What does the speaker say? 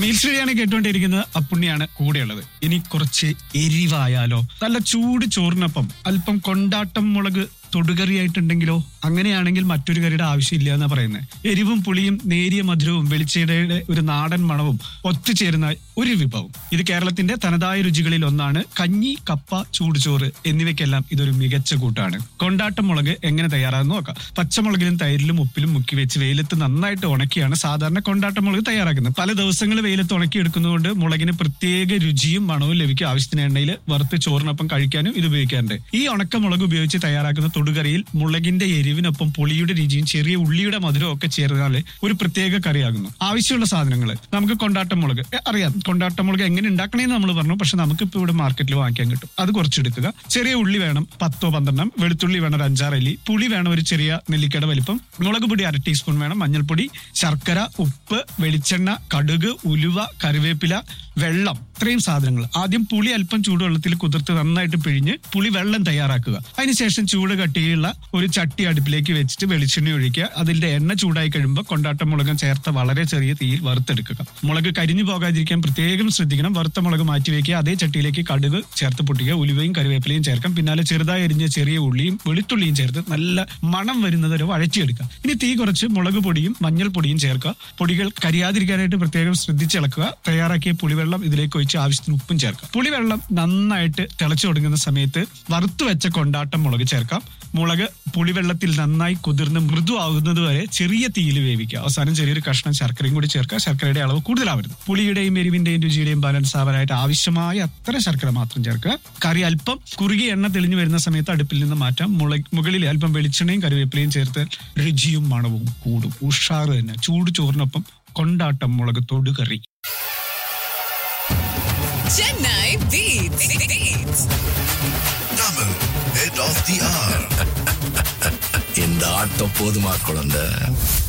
Meal ശ്രീയാണ് കേട്ടുകൊണ്ടിരിക്കുന്നത് അപ്പുണ്ണിയാണ് കൂടെയുള്ളത് ഇനി കുറച്ച് എരിവായാലോ നല്ല ചൂട് ചോറിനൊപ്പം അല്പം കൊണ്ടാട്ടം മുളക് തൊടുകറിയായിട്ടുണ്ടെങ്കിലോ അങ്ങനെയാണെങ്കിൽ മറ്റൊരു കറിയുടെ ആവശ്യമില്ല എന്നാ പറയുന്നത് എരിവും പുളിയും നേരിയ മധുരവും വെളിച്ചെണ്ണയുടെ ഒരു നാടൻ മണവും ഒത്തുചേരുന്ന ഒരു വിഭവം ഇത് കേരളത്തിന്റെ തനതായ രുചികളിൽ ഒന്നാണ് കഞ്ഞി കപ്പ ചൂടുചോറ് എന്നിവയ്ക്കെല്ലാം ഇതൊരു മികച്ച കൂട്ടാണ് കൊണ്ടാട്ടം മുളക് എങ്ങനെ തയ്യാറാകുന്ന നോക്കാം പച്ചമുളകിലും തൈരിലും ഉപ്പിലും മുക്കി വെച്ച് വെയിലത്ത് നന്നായിട്ട് ഉണക്കിയാണ് സാധാരണ കൊണ്ടാട്ടം മുളക് തയ്യാറാക്കുന്നത് പല ദിവസങ്ങൾ വെയിലത്ത് ഉണക്കി എടുക്കുന്നതുകൊണ്ട് മുളകിന് പ്രത്യേക രുചിയും മണവും ലഭിക്കും ആവശ്യത്തിന് എണ്ണയിൽ വറുത്ത് ചോറിനൊപ്പം കഴിക്കാനും ഇത് ഉപയോഗിക്കാറുണ്ട് ഈ ഉണക്ക മുളക് ഉപയോഗിച്ച് തയ്യാറാക്കുന്ന തൊടുകറിയിൽ മുളകിന്റെ എരിവിനൊപ്പം പുളിയുടെ രുചിയും ചെറിയ ഉള്ളിയുടെ മധുരവും ഒക്കെ ചേർന്നാൽ ഒരു പ്രത്യേക കറിയാകുന്നു ആവശ്യമുള്ള സാധനങ്ങൾ നമുക്ക് കൊണ്ടാട്ടം മുളക് എ, അറിയാം കൊണ്ടാട്ടം മുളക് എങ്ങനെ ഉണ്ടാക്കണേന്ന് നമ്മൾ പറഞ്ഞു പക്ഷെ നമുക്കിപ്പോൾ ഇവിടെ മാർക്കറ്റിൽ വാങ്ങിക്കാൻ കിട്ടും അത് കുറച്ചെടുക്കുക ചെറിയ ഉള്ളി വേണം പത്തോ പന്ത്രണ്ടെണ്ണം വെളുത്തുള്ളി വേണം ഒരു അഞ്ചാറ് അല്ലി പുളി വേണം ഒരു ചെറിയ നെല്ലിക്കയുടെ വലിപ്പം മുളക് പൊടി അര ടീസ്പൂൺ വേണം മഞ്ഞൾപ്പൊടി ശർക്കര ഉപ്പ് വെളിച്ചെണ്ണ കടുക് ഉലുവ കറിവേപ്പില വെള്ളം ഇത്രയും സാധനങ്ങൾ ആദ്യം പുളി അല്പം ചൂടുവെള്ളത്തിൽ കുതിർത്ത് നന്നായിട്ട് പിഴിഞ്ഞ് പുളി വെള്ളം തയ്യാറാക്കുക അതിനുശേഷം ചൂട് കട്ടിയുള്ള ഒരു ചട്ടി അടുപ്പിലേക്ക് വെച്ചിട്ട് വെളിച്ചെണ്ണ ഒഴിക്കുക അതിന്റെ എണ്ണ ചൂടായി കഴിയുമ്പോൾ കൊണ്ടാട്ട മുളകും ചേർത്ത് വളരെ ചെറിയ തീയിൽ വറുത്തെടുക്കുക മുളക് കരിഞ്ഞു പോകാതിരിക്കാൻ പ്രത്യേകം ശ്രദ്ധിക്കണം വറുത്ത മുളക് മാറ്റി വെക്കുക അതേ ചട്ടിയിലേക്ക് കടുക് ചേർത്ത് പൊട്ടിക്കുക ഉലുവയും കറിവേപ്പിലയും ചേർക്കാം പിന്നാലെ ചെറുതായി എരിഞ്ഞ ചെറിയ ഉള്ളിയും വെളുത്തുള്ളിയും ചേർത്ത് നല്ല മണം വരുന്നത് വരെ വഴറ്റിയെടുക്കുക ഇനി തീ കുറച്ച് മുളക് പൊടിയും മഞ്ഞൾപ്പൊടിയും ചേർക്കുക പൊടികൾ കരിയാതിരിക്കാനായിട്ട് പ്രത്യേകം ശ്രദ്ധിച്ചിളക്കുക തയ്യാറാക്കിയ പുളിവെള്ളം ഇതിലേക്ക് ഒഴിച്ച് ആവശ്യത്തിന് ഉപ്പും ചേർക്കാം പുളിവെള്ളം നന്നായിട്ട് തിളച്ചു തുടങ്ങുന്ന സമയത്ത് വറുത്തു വെച്ച കൊണ്ടാട്ടം മുളക് ചേർക്കാം മുളക് പുളിവെള്ളത്തിൽ നന്നായി കുതിർന്ന് മൃദു ആകുന്നത് വരെ ചെറിയ തീയിൽ വേവിക്കുക അവസാനം ചെറിയൊരു കഷ്ണം ശർക്കരയും കൂടി ചേർക്കുക ശർക്കരയുടെ അളവ് കൂടുതലാവരുത് പുളിയുടെയും എരിവിന്റെയും രുചിയുടെയും ബാലൻസ് ആവാനായിട്ട് ആവശ്യമായ അത്ര ശർക്കര മാത്രം ചേർക്കുക കറി അല്പം കുറുകിയ എണ്ണ തെളിഞ്ഞു വരുന്ന സമയത്ത് അടുപ്പിൽ നിന്ന് മാറ്റാം മുള മുകളിൽ അല്പം വെളിച്ചെണ്ണയും കറിവേപ്പിലയും ചേർത്ത് രുചിയും മണവും കൂടും ഉഷാറ് തന്നെ ചൂട് ചോറിനൊപ്പം കൊണ്ടാട്ടം മുളക് തൊടുകറി Chennai Beats. Beats. Tamil, head of the hour. இந்த ஆட்டம் போதுமா குழந்தை